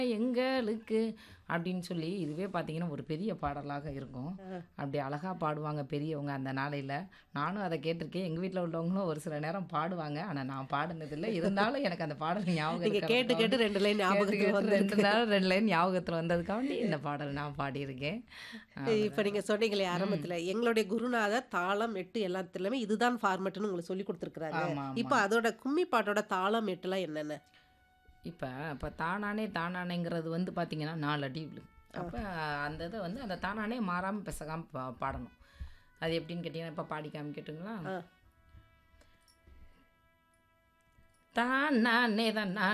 எங்களுக்கு அப்படின்னு சொல்லி இதுவே பார்த்தீங்கன்னா ஒரு பெரிய பாடலாக இருக்கும் அப்படி அழகாக பாடுவாங்க பெரியவங்க அந்த நாளையில் நானும் அதை கேட்டிருக்கேன் எங்கள் வீட்டில் உள்ளவங்களும் ஒரு சில நேரம் பாடுவாங்க ஆனால் நான் பாடினதில்லை இருந்தாலும் எனக்கு அந்த பாடல் ஞாபகம் நீங்க கேட்டு இருக்கிறதுக்காக கேட்டு ரெண்டு லைன் கேட்டு ஞாபகத்துக்கு கேட்டு வந்து ரெண்டு நாள் ரெண்டு லைன் ஞாபகத்தில் வந்ததுக்காண்டி இந்த பாடல் நான் பாடியிருக்கேன் இப்ப நீங்க சொன்னீங்களே ஆரம்பத்துல எங்களுடைய குருநாதர் தாளம் எட்டு எல்லாத்துலயுமே இதுதான் ஃபார்மட்னு உங்களுக்கு சொல்லி கொடுத்துருக்காங்க ஆமா, ஆமா. இப்ப அதோட கும்மி பாட்டோட தாளம் எட்டுலாம் என்னென்ன இப்போ இப்போ தானானே தானானேங்கிறது வந்து பார்த்தீங்கன்னா நாலு அடி விழு அப்போ அந்த இதை வந்து அந்த தானானே மாறாமல் பெசகாமல் பா பாடணும் அது எப்படின்னு கேட்டிங்கன்னா இப்போ பாடி காமிக்கட்டுங்களா ஆ. தானானே தான்